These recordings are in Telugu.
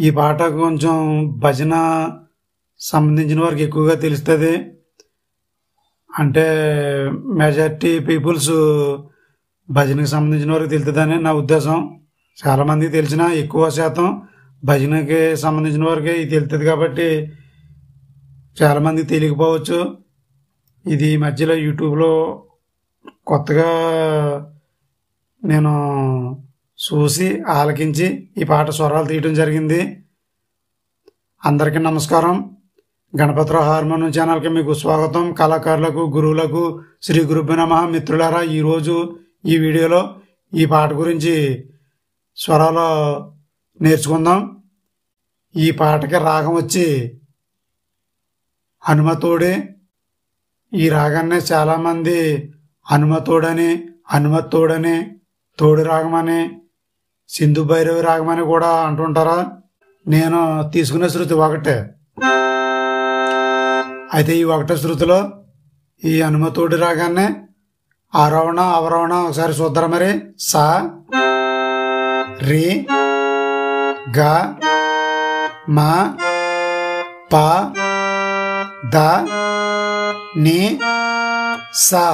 ఈ పాట కొంచెం భజన సంబంధించిన వారికి ఎక్కువగా తెలుస్తుంది అంటే మెజారిటీ పీపుల్స్ భజనకి సంబంధించిన వారికి తెలుస్తుందని నా ఉద్దేశం చాలామందికి తెలిసిన ఎక్కువ శాతం భజనకి సంబంధించిన వారికి ఇది తెలుస్తుంది కాబట్టి చాలామందికి తెలియకపోవచ్చు ఇది ఈ మధ్యలో యూట్యూబ్లో కొత్తగా నేను చూసి ఆలకించి ఈ పాట స్వరాలు తీయడం జరిగింది అందరికీ నమస్కారం గణపతిరావు హార్మోనియం ఛానల్కి మీకు స్వాగతం కళాకారులకు గురువులకు శ్రీ గురుభ్య నమ మిత్రులారా ఈరోజు ఈ వీడియోలో ఈ పాట గురించి స్వరాలు నేర్చుకుందాం ఈ పాటకి రాగం వచ్చి హనుమతోడే ఈ రాగాన్ని చాలామంది హనుమతోడని హనుమత్తోడని తోడు రాగమని సింధు భైరవి రాగమని కూడా అంటుంటారా నేను తీసుకునే శృతి ఒకటే అయితే ఈ ఒకటే శృతిలో ఈ హనుమతోడి రాగాన్ని ఆరోహణ అవరోహణ ఒకసారి చూద్దరా మరి సా రి గ మా పా ద ని సా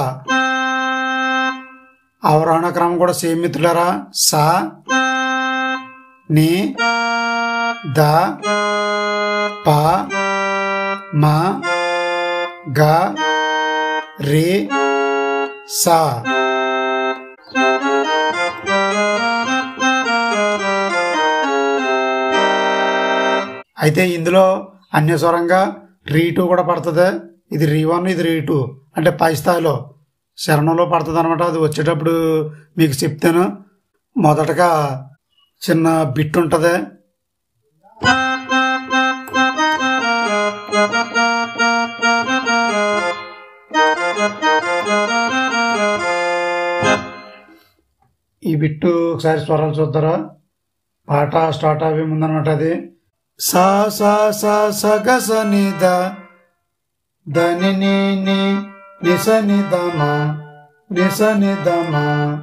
అవరోహణ క్రమం కూడా సేమ్ మిత్రులరా సా ని ద ప మ గ రి సా అయితే ఇందులో అన్యస్వరంగా రీ టూ కూడా పడుతుంది ఇది రీ వన్ ఇది రీ టూ అంటే పై స్థాయిలో శరణంలో పడుతుంది అనమాట అది వచ్చేటప్పుడు మీకు చెప్తాను మొదటగా చిన్న బిట్ ఉంటుంది ఈ బిట్టు ఒకసారి స్వరాలు చూద్దారా పాట స్టార్ట్ అవి ముందనమాట అది సా సా సా స గ స ని ద దని ని ని ని స ని ద మ ని స ని ద మ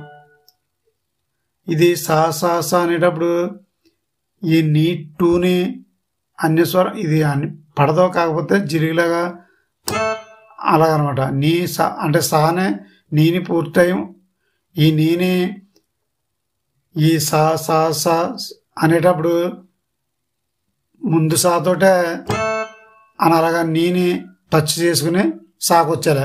ఇది సా సా సా అనేటప్పుడు ఈ నీ టూని అన్ని స్వర ఇది అన్ని పడదో కాకపోతే జిరిగిలాగా అలాగనమాట నీ సా అంటే సానే నీని పూర్తయం ఈ నీని ఈ సా సా సా అనేటప్పుడు ముందు సాతోటే అని అలాగా నీని టచ్ చేసుకుని సాకొచ్చేలే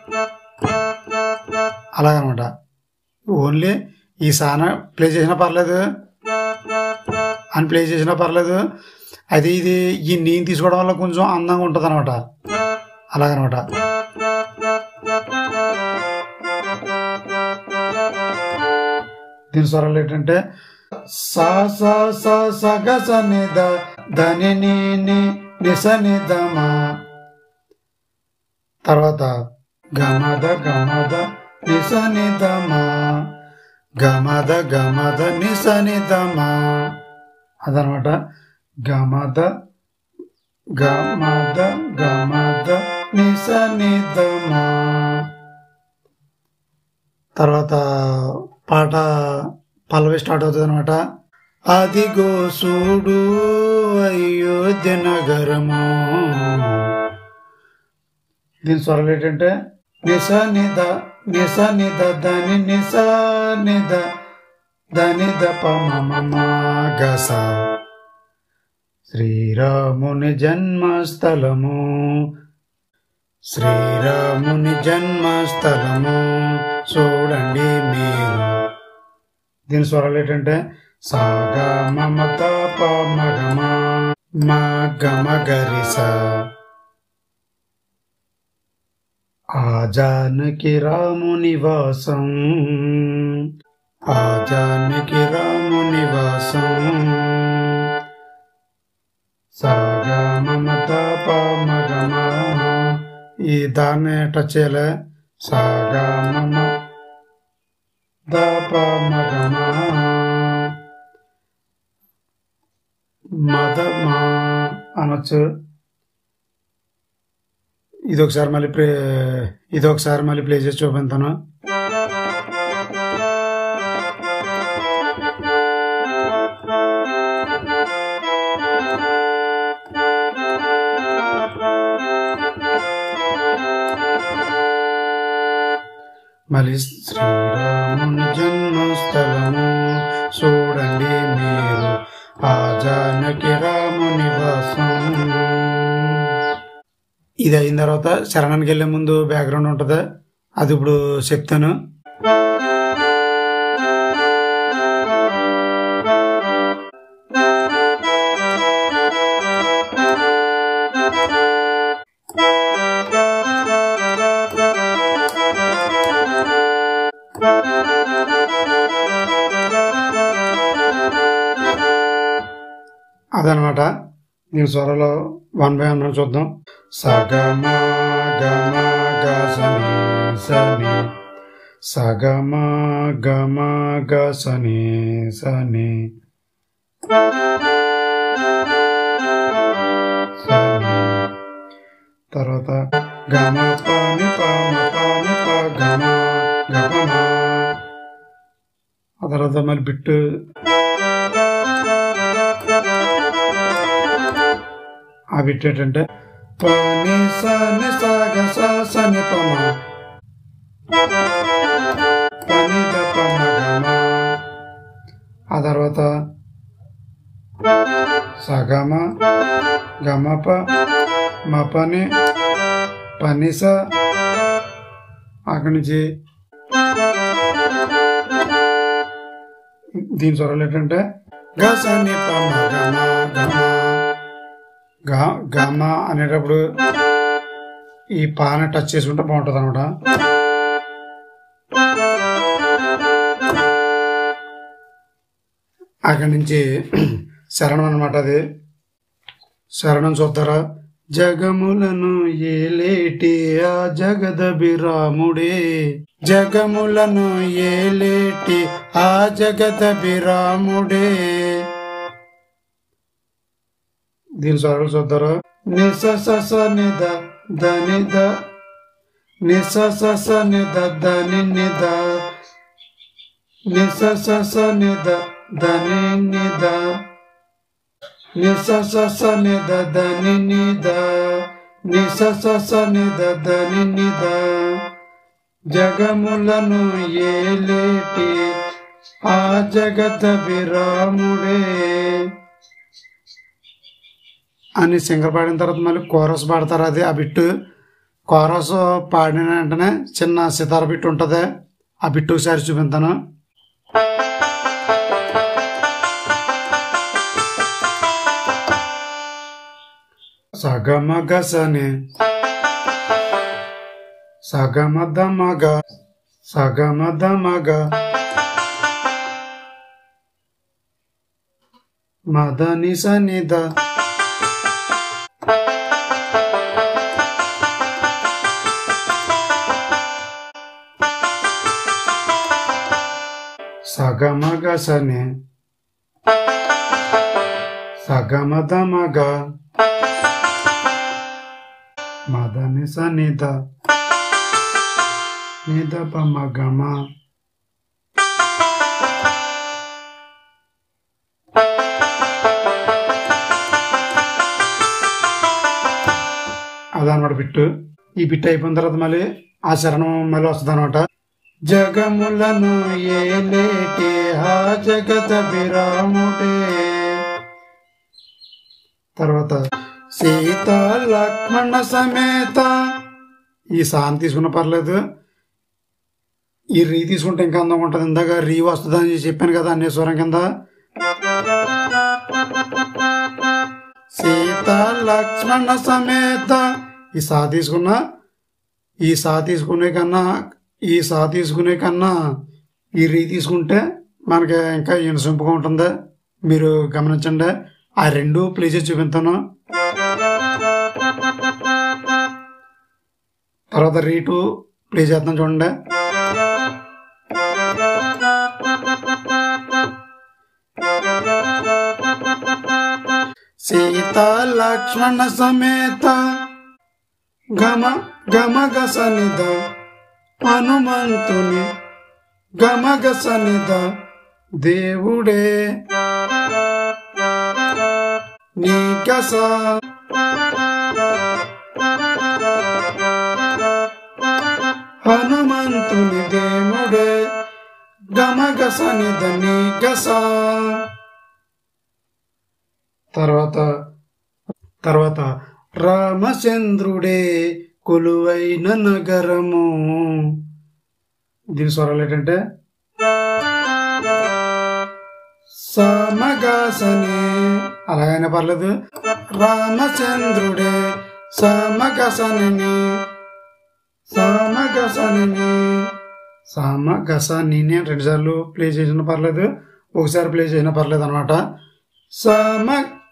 అలాగనమాట ఓన్లీ ఈ సాన ప్లే చేసినా పర్లేదు అని ప్లే చేసినా పర్లేదు అది ఇది ఈ నీని తీసుకోవడం వల్ల కొంచెం అందంగా ఉంటుంది అనమాట అలాగనమాట దీని స్వరాలు ఏంటంటే సా సా సా స గ స ని ద దని ని ని ని స ని ద మ తర్వాత గమద గమద ని స ని ద మ గమద గమద ని స ని ద మ అదనమాట గమద గమద గమద ని స ని ద మ తర్వాత పాట పల్లవి స్టార్ట్ అవుతుంది అనమాట అదిగో చూడు అయోధ్య నగరము దీని స్వరాలు ఏంటంటే నిస నిద నిస నిద దని నిస నిద దని ద ప మమ గస శ్రీరాముని జన్మస్థలము శ్రీరాముని జన్మస్థలము చూడండి మీరు దీని స్వరాలు ఏంటంటే సాగా మమత ప మగమ మా గమ గరిస ఆ జానకి రాము నివాసం ఆ జానకి రాము నివాసం సాగా మమత ప మగమ ఈ దాన్ని టచ్ చేయలే సాగా మమ ద ప మగమ మద మా అనొచ్చు ఇది ఒకసారి మళ్ళీ ప్లే ఇది ఒకసారి మళ్ళీ ప్లే చేసి చూపిస్తాను మళ్ళీ శ్రీరాముని జన్మస్థలము చూడండి మీరు ఆ జానకి రాముని వాసం ఇది అయిన తర్వాత శరణానికి వెళ్ళే ముందు బ్యాక్గ్రౌండ్ ఉంటుంది అది ఇప్పుడు చెప్తాను అదనమాట దీని స్వరలో వన్ బై వన్ చూద్దాం సగమ గమ గ సని సని సగమ గమ గ సని సని సని తర్వాత గమ పాని పామ పాని పా గమ గమ ఆ తర్వాత మరి బిట్టు ఆ బిట్ ఏంటంటే పని సని సాగ సా సని పమ పని ద పమ గమ ఆ తర్వాత సగమ గమ ప మ పని పని స అక్కడి నుంచి దీని స్వరాలు ఏంటంటే గ సని పమ గమ గమ గ- గమ అనేటప్పుడు ఈ పాన టచ్ చేసుకుంటే బాగుంటుంది అనమాట అక్కడి నుంచి శరణం అనమాట అది శరణం చూద్దారా జగములను ఏలేటి ఆ జగదభిరాముడే జగములను ఏలేటి ఆ జగదభిరాముడే దీని స్వరాలు చూద్దారా నిస సస నిద దని ద నిస సస నిద దని నిద నిస సస నిద దని నిద నిస సస నిద దని నిద నిస సస నిద దని నిద జగములను ఏలేటి ఆ జగత విరాముడే అని సింగర్ పాడిన తర్వాత మళ్ళీ కోరస్ పాడతారు అది ఆ బిట్టు కోరస్ పాడిన వెంటనే చిన్న సితార బిట్టు ఉంటుంది ఆ బిట్టు ఒకసారి చూపిస్తాను సగమ గసని సగమ దమగ సగమ దమగ మదని సనిద సగమగ సని సగమదమగ మదని సనిద నిద పమగమ అదనమాట బిట్టు ఈ బిట్ అయిపోయిన తర్వాత మళ్ళీ ఆ శరణం మళ్ళీ వస్తుంది అనమాట జగములను ఏలేటి ఆ జగత విరాముడే తర్వాత సీత లక్ష్మణ సమేత ఈ సాన్ తీసుకున్న పర్లేదు ఈ రీ తీసుకుంటే ఇంకా అందంగా ఉంటుంది ఇందాక రీ వస్తుంది అని చెప్పాను కదా అన్ని స్వరం కింద సీత లక్ష్మణ సమేత ఈ సా తీసుకున్న ఈ సా తీసుకునే కన్నా ఈ సా తీసుకునే కన్నా ఈ రీ తీసుకుంటే మనకి ఇంకా ఇనసొంపుగా ఉంటుంది మీరు గమనించండి ఆ రెండు ప్లే చేసి చూపిస్తాను తర్వాత రీటు ప్లే చేద్దాం చూడండి సీత లక్ష్మణ సమేత గమ గమ గసనిద హనుమంతుని గమ గసనిద దేవుడే నీ గస హనుమంతుని దే గస నిద ని గస తర్వాత తర్వాత రామచంద్రుడే కొలువైన నగరము దీని స్వరాలు ఏంటంటే సమగసనే అలాగైనా పర్లేదు రామచంద్రుడే సమగసనని సమగసనని సమగసని రెండు సార్లు ప్లే చేసినా పర్లేదు ఒకసారి ప్లే చేసినా పర్లేదు అనమాట సమ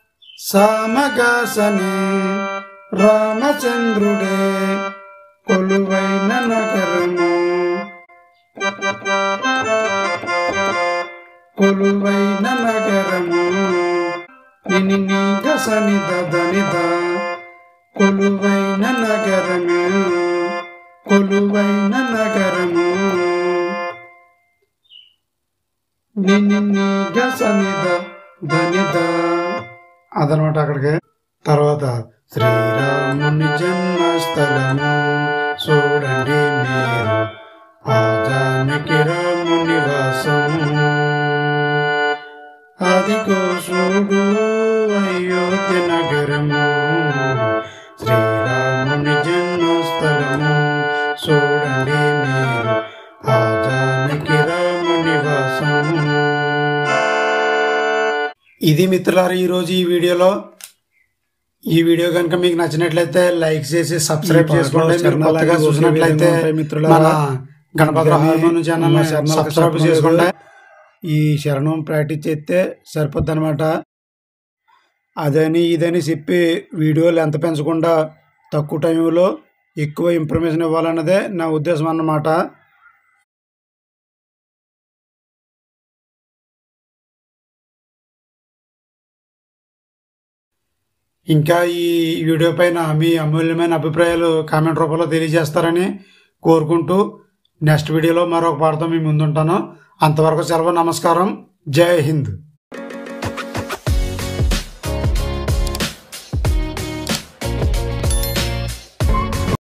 సమగసని రామచంద్రుడే కొలువైన నగరము కొలువైన నగరము నిని నీ గసని దనిద కొలువైన నగరము కొలువైన నగరము నిని నీ గసనిద దనిద అదనమాట అక్కడికి తర్వాత శ్రీరాముని జన్మస్థలము చూడండి మీరు ఆ జానకి రాముని వాసము అదిగో చూడు అయోధ్య నగరము శ్రీరాముని జన్మస్థలము చూడండి మీరు ఆ జానకి రాముని వాసము ఇది మిత్రులారా ఈరోజు ఈ వీడియోలో ఈ వీడియో కనుక మీకు నచ్చినట్లయితే లైక్ చేసి సబ్స్క్రైబ్ ఈ చేసుకోండి పాటలో మీరు కొత్తగా చరణాలు చూసినట్లయితే ఒకే విధంగా ఉంటాయి మిత్రులారా. మన గణపతి అందుకని హార్మోన్ ఛానల్ మా ఛానల్కి సబ్స్క్రైబ్ సబ్స్క్రైబ్ చేసుకోండి ఈ శరణం ప్రాక్టీస్ చేస్తే సరిపోద్ది అనమాట అదని ఇదని చెప్పి వీడియోలు ఎంత పెంచకుండా తక్కువ టైంలో ఎక్కువ ఇన్ఫర్మేషన్ ఇవ్వాలన్నదే నా ఉద్దేశం అన్నమాట ఇంకా ఈ వీడియో పైన మీ అమూల్యమైన అభిప్రాయాలు కామెంట్ రూపంలో తెలియజేస్తారని కోరుకుంటూ నెక్స్ట్ వీడియోలో మరొక పాటతో మీ ముందుంటాను అంతవరకు సెలవు నమస్కారం జై హింద్